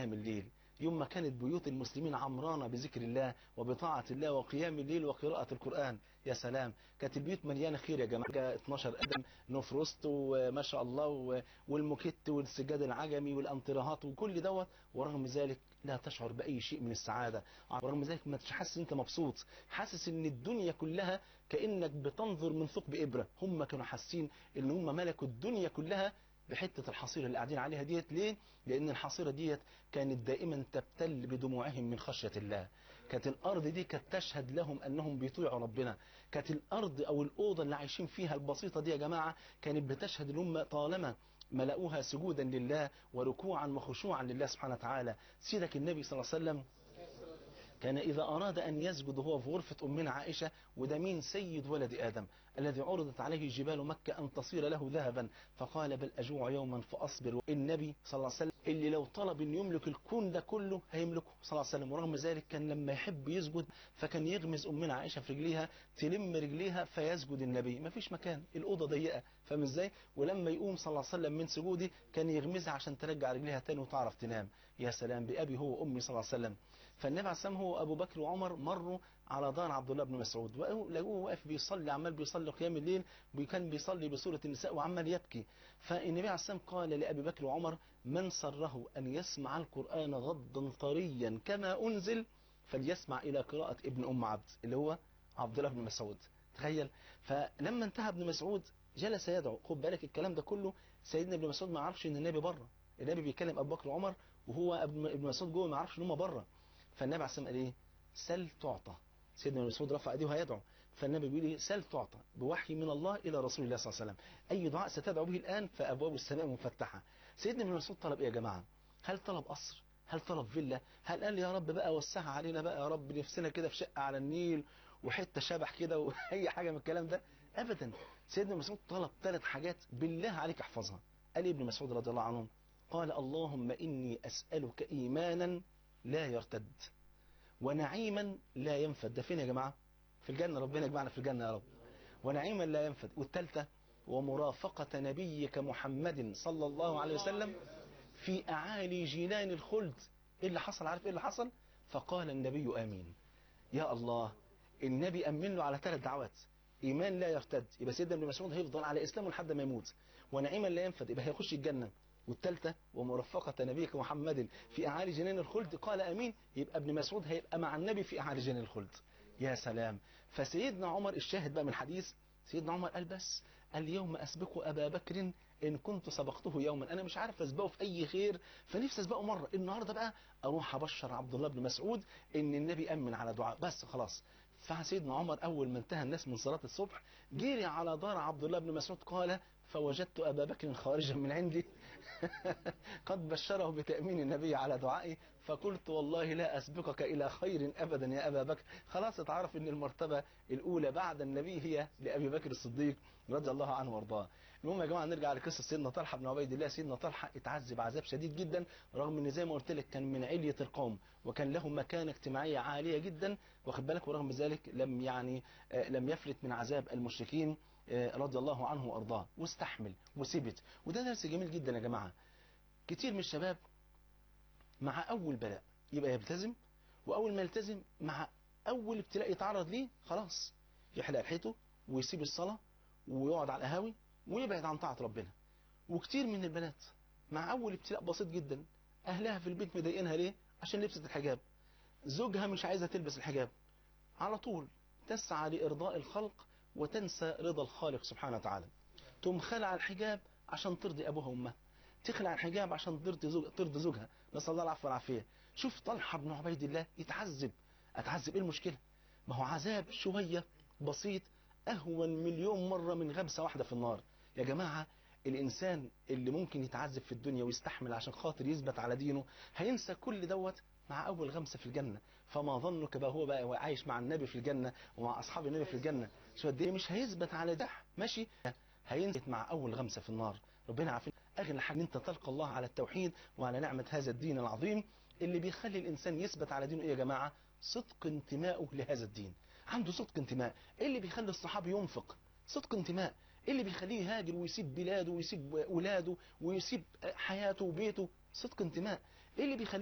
قيام الليل يوم ما كانت بيوت المسلمين عمرانة بذكر الله وبطاعة الله وقيام الليل وقراءة القرآن يا سلام كانت البيوت مليانة خير يا جماعة 12 أدم نفرست وما شاء الله والمكت والسجاد العجمي والأنطرهات وكل دوت ورغم ذلك لا تشعر بأي شيء من السعادة ورغم ذلك ما تحسس انت مبسوط حاسس ان الدنيا كلها كأنك بتنظر من ثقب إبرة هم كانوا حاسين ان هم ملكوا الدنيا كلها بحتة الحصيرة اللي قاعدين عليها ديت ليه؟ لأن الحصيرة ديت كانت دائما تبتل بدموعهم من خشية الله كانت الأرض دي كانت تشهد لهم أنهم بيطيعوا ربنا كانت الأرض أو الأوضة اللي عايشين فيها البسيطة دي يا جماعة كانت بتشهد لهم طالما ملأوها سجودا لله وركوعا وخشوعا لله سبحانه وتعالى سيدك النبي صلى الله عليه وسلم كان إذا أراد أن يسجد هو في غرفة أمنا عائشة وده مين سيد ولد آدم الذي عرضت عليه جبال مكة أن تصير له ذهبا فقال بل أجوع يوما فأصبر النبي صلى الله عليه وسلم اللي لو طلب أن يملك الكون ده كله هيملكه صلى الله عليه وسلم ورغم ذلك كان لما يحب يسجد فكان يغمز أمنا عائشة في رجليها تلم رجليها فيسجد النبي ما فيش مكان الأوضة ضيقة فاهم ازاي ولما يقوم صلى الله عليه وسلم من سجوده كان يغمزها عشان ترجع رجليها تاني وتعرف تنام يا سلام بأبي هو وأمي صلى الله عليه وسلم فالنبي عليه السلام هو أبو بكر وعمر مروا على دار عبد الله بن مسعود ولقوه واقف بيصلي عمال بيصلي قيام الليل وكان بيصلي بسورة النساء وعمال يبكي فالنبي عليه السلام قال لأبي بكر وعمر من سره أن يسمع القرآن غضا طريا كما أنزل فليسمع إلى قراءة ابن أم عبد اللي هو عبد الله بن مسعود تخيل فلما انتهى ابن مسعود جلس يدعو خد بالك الكلام ده كله سيدنا ابن مسعود ما عرفش ان النبي بره النبي بيكلم ابو بكر وعمر وهو ابن مسعود جوه ما عرفش ان هم بره فالنبي عليه السلام قال ايه سل تعطى سيدنا ابن مسعود رفع ايديه ويدعو فالنبي بيقول ايه سل تعطى بوحي من الله الى رسول الله صلى الله عليه وسلم اي دعاء ستدعو به الان فابواب السماء مفتحه سيدنا ابن مسعود طلب ايه يا جماعه هل طلب قصر هل طلب فيلا هل قال يا رب بقى وسعها علينا بقى يا رب نفسنا كده في شقه على النيل وحته شبح كده واي حاجه من الكلام ده ابدا سيدنا مسعود طلب ثلاث حاجات بالله عليك احفظها قال ابن مسعود رضي الله عنه قال اللهم اني اسالك ايمانا لا يرتد ونعيما لا ينفد ده فين يا جماعه في الجنه ربنا يجمعنا في الجنه يا رب ونعيما لا ينفد والثالثه ومرافقه نبيك محمد صلى الله عليه وسلم في اعالي جنان الخلد ايه اللي حصل عارف ايه اللي حصل فقال النبي امين يا الله النبي امن له على ثلاث دعوات ايمان لا يرتد يبقى سيدنا ابن مسعود هيفضل على اسلامه لحد ما يموت ونعيما لا ينفد يبقى هيخش الجنه والثالثه ومرفقه نبيك محمد في اعالي جنان الخلد قال امين يبقى ابن مسعود هيبقى مع النبي في اعالي جنان الخلد يا سلام فسيدنا عمر الشاهد بقى من الحديث سيدنا عمر قال بس اليوم اسبق ابا بكر ان كنت سبقته يوما انا مش عارف اسبقه في اي خير فنفسي اسبقه مره النهارده بقى اروح ابشر عبد الله بن مسعود ان النبي امن على دعاء بس خلاص فسيدنا عمر اول ما انتهى الناس من صلاه الصبح جري على دار عبد الله بن مسعود قال فوجدت ابا بكر خارجا من عندي قد بشره بتامين النبي على دعائي فقلت والله لا اسبقك الى خير ابدا يا ابا بكر خلاص اتعرف ان المرتبه الاولى بعد النبي هي لابي بكر الصديق رضي الله عنه وارضاه المهم يا جماعه نرجع لقصه سيدنا طلحه بن عبيد الله سيدنا طلحه اتعذب عذاب شديد جدا رغم ان زي ما قلت لك كان من عليه القوم وكان له مكانه اجتماعيه عاليه جدا واخد بالك ورغم ذلك لم يعني لم يفلت من عذاب المشركين رضي الله عنه وارضاه واستحمل وثبت وده درس جميل جدا يا جماعه كتير من الشباب مع اول بلاء يبقى يلتزم واول ما يلتزم مع اول ابتلاء يتعرض ليه خلاص يحلق لحيته ويسيب الصلاه ويقعد على القهاوي ويبعد عن طاعه ربنا وكتير من البنات مع اول ابتلاء بسيط جدا اهلها في البيت مضايقينها ليه عشان لبست الحجاب زوجها مش عايزه تلبس الحجاب على طول تسعى لارضاء الخلق وتنسى رضا الخالق سبحانه وتعالى تقوم خلع الحجاب عشان ترضي ابوها وامها تخلع الحجاب عشان ترضي زوج ترضي زوجها نسال الله العفو والعافيه شوف طلحه بن عبيد الله يتعذب اتعذب ايه المشكله ما هو عذاب شويه بسيط اهون مليون مره من غمسه واحده في النار يا جماعه الانسان اللي ممكن يتعذب في الدنيا ويستحمل عشان خاطر يثبت على دينه هينسى كل دوت مع اول غمسه في الجنه فما ظنك بقى هو بقى عايش مع النبي في الجنه ومع اصحاب النبي في الجنه شو قد ايه مش هيثبت على ده ماشي هينزل مع اول غمسه في النار ربنا عارفين اغلى حاجه ان انت تلقى الله على التوحيد وعلى نعمه هذا الدين العظيم اللي بيخلي الانسان يثبت على دينه ايه يا جماعه صدق انتمائه لهذا الدين عنده صدق انتماء ايه اللي بيخلي الصحابي ينفق صدق انتماء ايه اللي بيخليه يهاجر ويسيب بلاده ويسيب ولاده ويسيب حياته وبيته صدق انتماء ايه اللي بيخليه